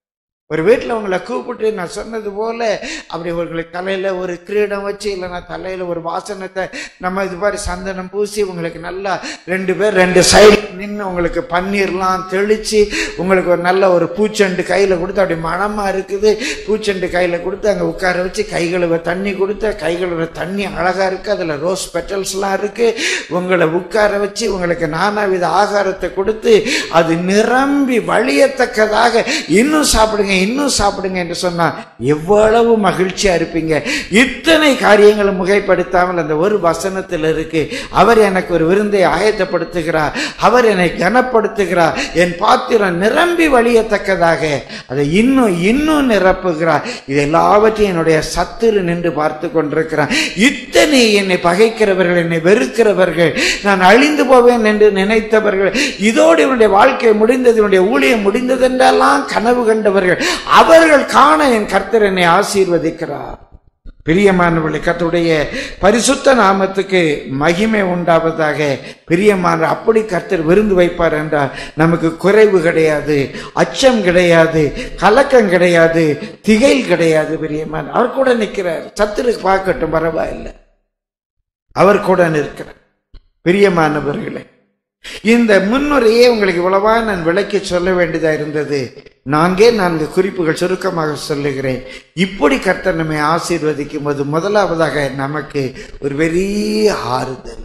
ஒரு வீட்டில் உங்களை கூப்பிட்டு நான் சொன்னது போல அப்படி உங்களுக்கு தலையில் ஒரு கிரீடம் வச்சு இல்லைன்னா தலையில் ஒரு வாசனத்தை நம்ம இது மாதிரி சந்தனம் பூசி உங்களுக்கு நல்லா ரெண்டு பேர் ரெண்டு சைடு நின்று உங்களுக்கு பன்னீர்லாம் தெளித்து உங்களுக்கு ஒரு நல்ல ஒரு பூச்செண்டு கையில் கொடுத்து அப்படி மனமாக இருக்குது பூச்செண்டு கையில் கொடுத்து அங்கே உட்கார வச்சு கை கழுவ தண்ணி கொடுத்து கை கழுவுற தண்ணி அழகாக இருக்குது அதில் ரோஸ் பெட்டல்ஸ்லாம் இருக்குது உங்களை உட்கார வச்சு உங்களுக்கு நானாவித ஆகாரத்தை கொடுத்து அது நிரம்பி வழியத்தக்கதாக இன்னும் சாப்பிடுங்க இன்னும் சாப்பிடுங்க என்று சொன்னா எவ்வளவு மகிழ்ச்சியா இருப்பீங்க இத்தனை காரியங்களை முகைப்படுத்தாமல் அந்த ஒரு வசனத்தில் இருக்கு அவர் எனக்கு ஒரு விருந்தை ஆயத்தப்படுத்துகிறார் அவர் என்னை கனப்படுத்துகிறார் என் பாத்திரம் நிரம்பி வழியத்தக்கதாக அதை இன்னும் இன்னும் நிரப்புகிறார் இது எல்லாவற்றையும் என்னுடைய சத்துரு நின்று பார்த்து கொண்டிருக்கிறான் இத்தனை என்னை பகைக்கிறவர்கள் என்னை வெறுக்கிறவர்கள் நான் அழிந்து போவேன் என்று நினைத்தவர்கள் இதோடு இவனுடைய வாழ்க்கை முடிந்தது இவனுடைய ஊழியம் முடிந்தது என்றெல்லாம் கனவு கண்டவர்கள் அவர்கள் காண என் கர்த்தர் என்னை ஆசீர்வதிக்கிறார் பிரியமானவர்களே கர்த்தருடைய பரிசுத்த நாமத்துக்கு மகிமை உண்டாவதாக பிரியமான அப்படி கர்த்தர் விருந்து வைப்பார் என்றால் நமக்கு குறைவு கிடையாது அச்சம் கிடையாது கலக்கம் கிடையாது திகைல் கிடையாது பிரியமான அவர் கூட நிற்கிறார் சத்துரு பார்க்கட்டும் பரவாயில்லை அவர் கூட நிற்கிறார் பிரியமானவர்களே இந்த முன்னுரையே உங்களுக்கு இவ்வளவா நான் விளக்கி சொல்ல வேண்டியதா இருந்தது நான்கே நான்கு குறிப்புகள் சுருக்கமாக சொல்லுகிறேன் இப்படி கர்த்தர் நம்மை ஆசீர்வதிக்கும் போது முதலாவதாக நமக்கு ஒரு பெரிய ஆறுதல்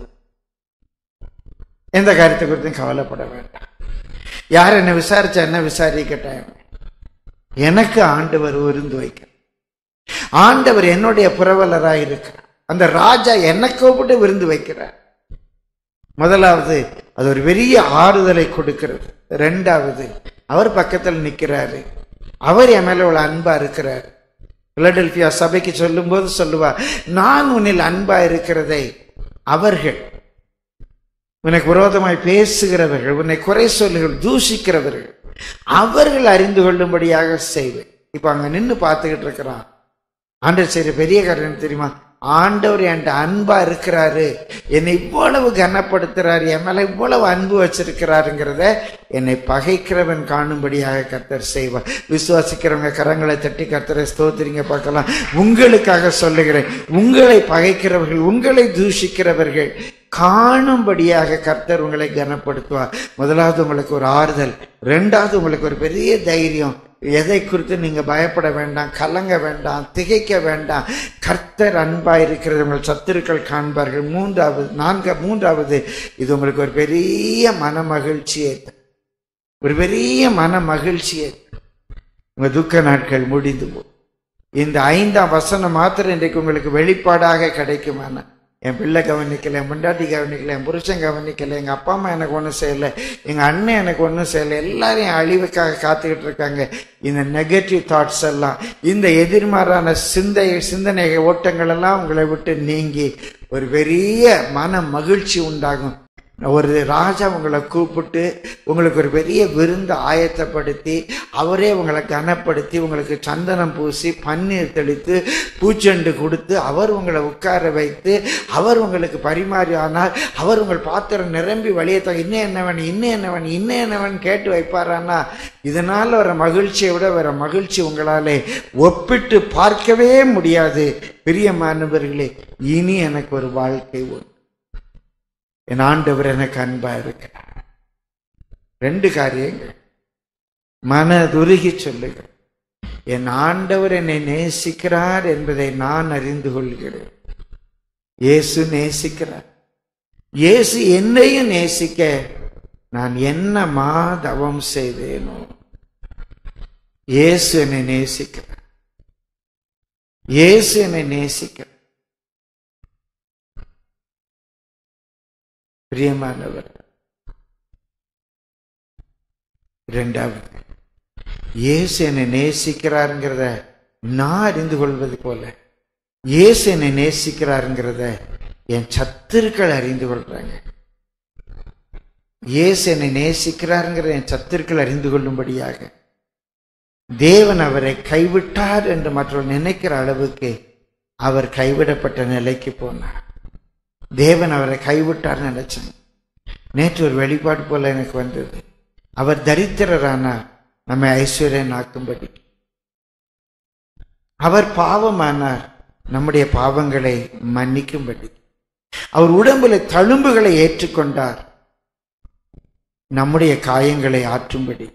எந்த காரியத்தை குறித்தும் கவலைப்பட வேண்டாம் யார் என்ன விசாரிச்சா என்ன விசாரிக்கட்டாங்க எனக்கு ஆண்டவர் விருந்து வைக்க ஆண்டவர் என்னுடைய புரவலராக இருக்கிறார் அந்த ராஜா என்னை கூப்பிட்டு விருந்து வைக்கிறார் முதலாவது அது ஒரு பெரிய ஆறுதலை கொடுக்கிறது ரெண்டாவது அவர் பக்கத்தில் நிற்கிறாரு அவர் என் மேல இவ்வளவு அன்பா இருக்கிறார் பிலடெல்பியா சபைக்கு சொல்லும்போது சொல்லுவார் நான் உன்னில் அன்பா இருக்கிறதை அவர்கள் உனக்கு விரோதமாய் பேசுகிறவர்கள் உன்னை குறை சொல்லுகள் தூஷிக்கிறவர்கள் அவர்கள் அறிந்து கொள்ளும்படியாக செய்வேன் இப்ப அங்க நின்று பார்த்துக்கிட்டு இருக்கிறான் ஆண்டவர் செய்யற பெரிய காரியம் தெரியுமா ஆண்டவர் என்கிட்ட அன்பா இருக்கிறாரு என்னை இவ்வளவு கனப்படுத்துறாரு என் மேல இவ்வளவு அன்பு வச்சிருக்கிறாருங்கிறத என்னை பகைக்கிறவன் காணும்படியாக கர்த்தர் செய்வார் விசுவாசிக்கிறவங்க கரங்களை தட்டி கர்த்தரை ஸ்தோத்திரிங்க பார்க்கலாம் உங்களுக்காக சொல்லுகிறேன் உங்களை பகைக்கிறவர்கள் உங்களை தூஷிக்கிறவர்கள் காணும்படியாக கர்த்தர் உங்களை கனப்படுத்துவார் முதலாவது உங்களுக்கு ஒரு ஆறுதல் ரெண்டாவது உங்களுக்கு ஒரு பெரிய தைரியம் எதை குறித்து நீங்க பயப்பட வேண்டாம் கலங்க வேண்டாம் திகைக்க வேண்டாம் கர்த்தர் அன்பா இருக்கிறது உங்கள் சத்துருக்கள் காண்பார்கள் மூன்றாவது நான்கு மூன்றாவது இது உங்களுக்கு ஒரு பெரிய மன மகிழ்ச்சியை தரும். ஒரு பெரிய மன மகிழ்ச்சியை தரும். உங்க துக்க நாட்கள் முடிந்து போகும் இந்த ஐந்தாம் வசனம் மாத்திரம் இன்றைக்கு உங்களுக்கு வெளிப்பாடாக கிடைக்குமான என் பிள்ளை கவனிக்கல என் பொண்டாட்டி கவனிக்கல என் புருஷன் கவனிக்கல எங்க அப்பா அம்மா எனக்கு ஒன்றும் செய்யலை எங்க அண்ணன் எனக்கு ஒன்றும் செய்யலை எல்லாரும் என் அழிவுக்காக காத்துக்கிட்டு இருக்காங்க இந்த நெகட்டிவ் தாட்ஸ் எல்லாம் இந்த எதிர்மாறான சிந்தை சிந்தனை ஓட்டங்கள் எல்லாம் உங்களை விட்டு நீங்கி ஒரு பெரிய மன மகிழ்ச்சி உண்டாகும் ஒரு ராஜா உங்களை கூப்பிட்டு உங்களுக்கு ஒரு பெரிய விருந்து ஆயத்தப்படுத்தி அவரே உங்களை கனப்படுத்தி உங்களுக்கு சந்தனம் பூசி பன்னீர் தெளித்து பூச்செண்டு கொடுத்து அவர் உங்களை உட்கார வைத்து அவர் உங்களுக்கு பரிமாறி ஆனால் அவர் உங்கள் பாத்திரம் நிரம்பி வழியத்த இன்னும் என்னவன் இன்னும் என்னவன் இன்னும் என்னவன் கேட்டு வைப்பாரானா இதனால் வர மகிழ்ச்சியை விட வர மகிழ்ச்சி உங்களாலே ஒப்பிட்டு பார்க்கவே முடியாது பிரியமானவர்களே இனி எனக்கு ஒரு வாழ்க்கை உண்டு என் ஆண்டவர் எனக்கு அன்பா இருக்கிறார் ரெண்டு காரியங்கள் மனதுருகி சொல்லுங்க என் ஆண்டவர் என்னை நேசிக்கிறார் என்பதை நான் அறிந்து கொள்கிறேன் இயேசு நேசிக்கிறார் இயேசு என்னையும் நேசிக்க நான் என்ன மாதவம் செய்தேனோ இயேசு என்னை நேசிக்கிறார் இயேசு என்னை நேசிக்கிறார் பிரியமானவர் இரண்டாவது இயேசு என்னை நேசிக்கிறாருங்கிறத நான் அறிந்து கொள்வது போல இயேசு என்னை நேசிக்கிறாருங்கிறத என் சத்துருக்கள் அறிந்து கொள்றாங்க இயேசு என்னை நேசிக்கிறாருங்கிற என் சத்துருக்கள் அறிந்து கொள்ளும்படியாக தேவன் அவரை கைவிட்டார் என்று மற்றவர் நினைக்கிற அளவுக்கு அவர் கைவிடப்பட்ட நிலைக்கு போனார் தேவன் அவரை கைவிட்டார் நினைச்சேன் நேற்று ஒரு வெளிப்பாடு போல எனக்கு வந்தது அவர் தரித்திரரானார் நம்மை ஐஸ்வர்யன் ஆக்கும்படி அவர் பாவமானார் நம்முடைய பாவங்களை மன்னிக்கும்படி அவர் உடம்புல தழும்புகளை ஏற்றுக்கொண்டார் நம்முடைய காயங்களை ஆற்றும்படி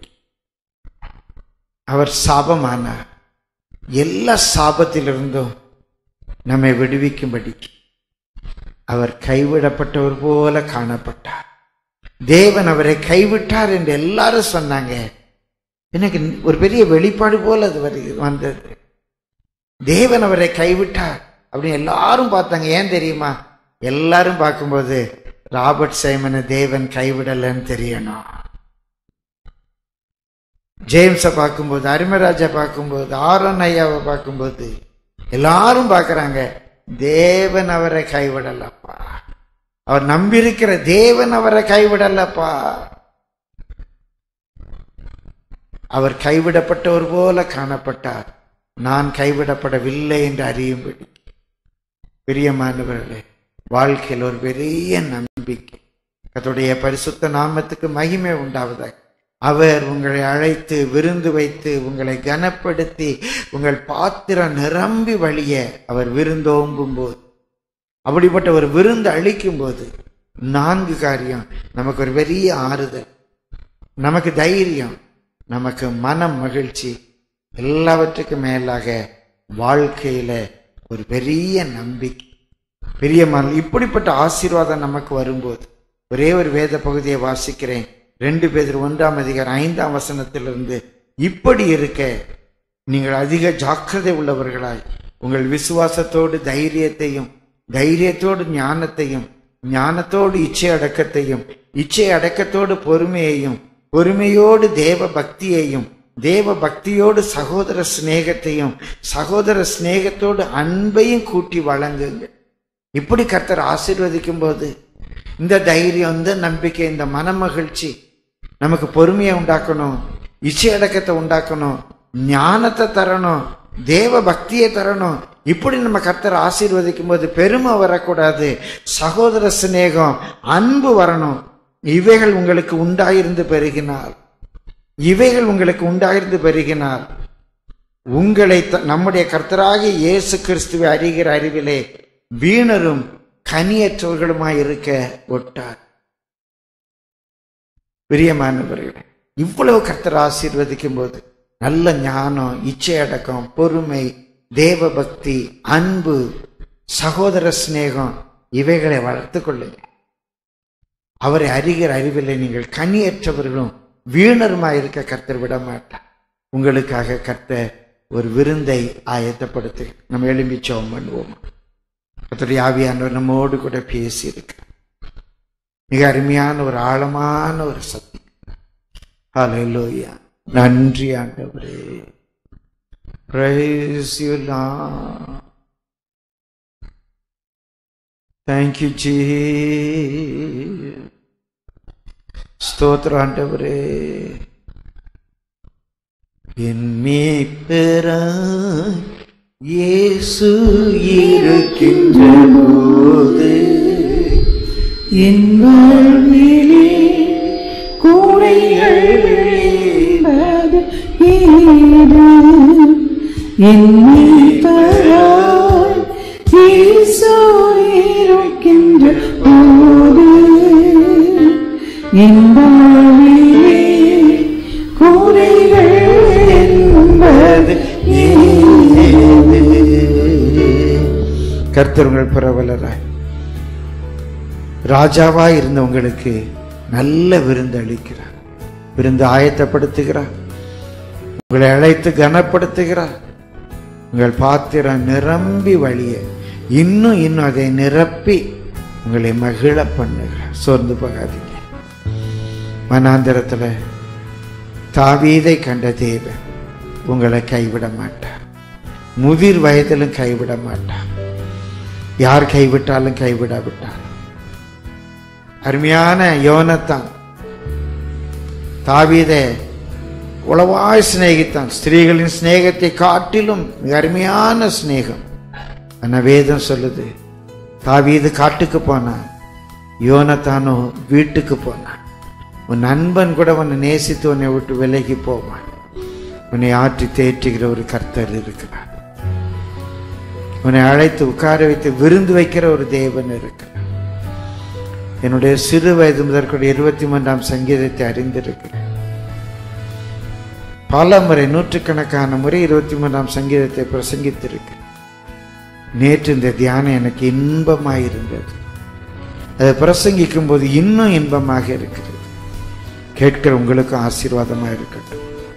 அவர் சாபமானார் எல்லா சாபத்திலிருந்தும் நம்மை விடுவிக்கும்படி அவர் கைவிடப்பட்டவர் போல காணப்பட்டார் தேவன் அவரை கைவிட்டார் என்று எல்லாரும் சொன்னாங்க எனக்கு ஒரு பெரிய வெளிப்பாடு போல அது வருது வந்தது தேவன் அவரை கைவிட்டார் அப்படின்னு எல்லாரும் பார்த்தாங்க ஏன் தெரியுமா எல்லாரும் பார்க்கும்போது ராபர்ட் சைமனை தேவன் கைவிடலன்னு தெரியணும் ஜேம்ஸை பார்க்கும்போது அருமராஜா பார்க்கும்போது ஆரோன் ஐயாவை பார்க்கும்போது எல்லாரும் பார்க்கறாங்க தேவன் அவரை கைவிடலப்பா அவர் நம்பியிருக்கிற தேவன் அவரை கைவிடலப்பா அவர் கைவிடப்பட்டவர் போல காணப்பட்டார் நான் கைவிடப்படவில்லை என்று அறியும்படி பிரியமானவர்களே வாழ்க்கையில் ஒரு பெரிய நம்பிக்கை அதோடைய பரிசுத்த நாமத்துக்கு மகிமை உண்டாவதாக அவர் உங்களை அழைத்து விருந்து வைத்து உங்களை கனப்படுத்தி உங்கள் பாத்திரம் நிரம்பி வழிய அவர் விருந்தோம்பும் போது அப்படிப்பட்ட ஒரு விருந்து அளிக்கும் போது நான்கு காரியம் நமக்கு ஒரு பெரிய ஆறுதல் நமக்கு தைரியம் நமக்கு மனம் மகிழ்ச்சி எல்லாவற்றுக்கும் மேலாக வாழ்க்கையில ஒரு பெரிய நம்பிக்கை பெரிய மன இப்படிப்பட்ட ஆசீர்வாதம் நமக்கு வரும்போது ஒரே ஒரு வேத பகுதியை வாசிக்கிறேன் ரெண்டு பேர் ஒன்றாம் அதிகாரம் ஐந்தாம் வசனத்திலிருந்து இப்படி இருக்க நீங்கள் அதிக ஜாக்கிரதை உள்ளவர்களாய் உங்கள் விசுவாசத்தோடு தைரியத்தையும் தைரியத்தோடு ஞானத்தையும் ஞானத்தோடு இச்சை அடக்கத்தையும் இச்சை அடக்கத்தோடு பொறுமையையும் பொறுமையோடு தேவ பக்தியையும் தேவ பக்தியோடு சகோதர சிநேகத்தையும் சகோதர சிநேகத்தோடு அன்பையும் கூட்டி வழங்குங்க இப்படி கர்த்தர் ஆசீர்வதிக்கும் போது இந்த தைரியம் இந்த நம்பிக்கை இந்த மனமகிழ்ச்சி நமக்கு பொறுமையை உண்டாக்கணும் இச்சை அடக்கத்தை உண்டாக்கணும் ஞானத்தை தரணும் தேவ பக்தியை தரணும் இப்படி நம்ம கர்த்தர் ஆசீர்வதிக்கும் போது பெருமை வரக்கூடாது சகோதர சிநேகம் அன்பு வரணும் இவைகள் உங்களுக்கு உண்டாயிருந்து பெருகினால் இவைகள் உங்களுக்கு உண்டாயிருந்து பெருகினால் உங்களை த- நம்முடைய கர்த்தராகிய இயேசு கிறிஸ்துவை அறிகிற அறிவிலே வீணரும் கனியற்றவர்களுமாய் இருக்க ஒட்டார் பிரியமானவர்களே இவ்வளவு கர்த்தர் ஆசீர்வதிக்கும் போது நல்ல ஞானம் இச்சை அடக்கம் பொறுமை தேவ பக்தி அன்பு சகோதர சிநேகம் இவைகளை வளர்த்துக் கொள்ளுங்க அவரை அறிகிற அறிவில்லை நீங்கள் கனியற்றவர்களும் வீணருமாய் இருக்க கர்த்தர் விட மாட்டார் உங்களுக்காக கர்த்தர் ஒரு விருந்தை ஆயத்தப்படுத்து நம்ம எழும்பிச்சோம் பண்ணுவோம் கர்த்தருடைய ஆவியானவர் நம்மோடு கூட பேசி இருக்கு மிக அருமையான ஒரு ஆழமான ஒரு சக்தி ஹalleluya நன்றி ஆண்டவரே praise you lord thank you jesus ஸ்தோத்திரம் ஆண்டவரே என் மீட்பராய் இயேசு இருக்கின்ற போது என் வாழ்விலே கூடைகள் என்பது ஏது என் மீட்பராய் இயேசு இருக்கின்ற போது என் வாழ்விலே கூடைகள் என்பது கர்த்தர் உங்கள் பிரபலராய் ராஜாவா இருந்த உங்களுக்கு நல்ல விருந்து அளிக்கிறார் விருந்து ஆயத்தப்படுத்துகிறார் உங்களை அழைத்து கனப்படுத்துகிறார் உங்கள் பாத்திரம் நிரம்பி வழிய இன்னும் இன்னும் அதை நிரப்பி உங்களை மகிழ பண்ணுகிறார் சோர்ந்து போகாதீங்க மனாந்திரத்துல தாவீதை கண்ட தேவன் உங்களை கைவிட மாட்டார் முதிர் வயதிலும் கைவிட மாட்டார் யார் கைவிட்டாலும் கைவிடாவிட்டார் அருமையான யோனத்தான் தாவீதை உளவாய் சிநேகித்தான் ஸ்திரீகளின் சிநேகத்தை காட்டிலும் மிக அருமையான சிநேகம் ஆனா வேதம் சொல்லுது தாவீது காட்டுக்கு போனான் யோனத்தானோ வீட்டுக்கு போனான் உன் நண்பன் கூட உன்னை நேசித்து உன்னை விட்டு விலகி போவான் உன்னை ஆற்றி தேற்றுகிற ஒரு கர்த்தர் இருக்கிறார் உன்னை அழைத்து உட்கார வைத்து விருந்து வைக்கிற ஒரு தேவன் இருக்கு என்னுடைய சிறு வயது முதற்கூட இருபத்தி மூன்றாம் சங்கீதத்தை அறிந்திருக்கிறேன் பல முறை நூற்றுக்கணக்கான முறை இருபத்தி மூன்றாம் சங்கீதத்தை பிரசங்கித்திருக்கிறேன் நேற்று இந்த தியானம் எனக்கு இன்பமாக இருந்தது அதை பிரசங்கிக்கும் போது இன்னும் இன்பமாக இருக்கிறது கேட்கிற உங்களுக்கும் ஆசீர்வாதமாக இருக்கட்டும்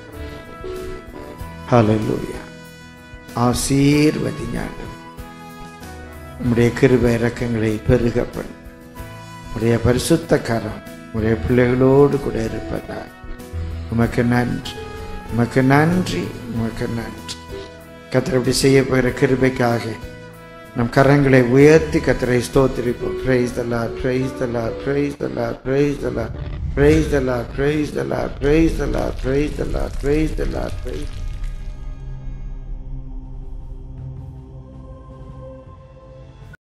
ஹalleluya ஆசீர்வதி ஞானம் உம்முடைய கிருபை இறக்கங்களை பெருக பண்ணு உடைய பரிசுத்த கரம் உடைய பிள்ளைகளோடு கூட இருப்பதா உமக்கு நன்றி உமக்கு நன்றி உமக்கு நன்றி கத்தர் அப்படி செய்ய போகிற கிருபைக்காக நம் கரங்களை உயர்த்தி கத்தரை ஸ்தோத்திரிப்போம் பிரைஸ் தலா பிரைஸ் தலா பிரைஸ் தலா பிரைஸ் தலா பிரைஸ் தலா பிரைஸ் தலா பிரைஸ் தலா பிரைஸ் தலா பிரைஸ் தலா பிரைஸ்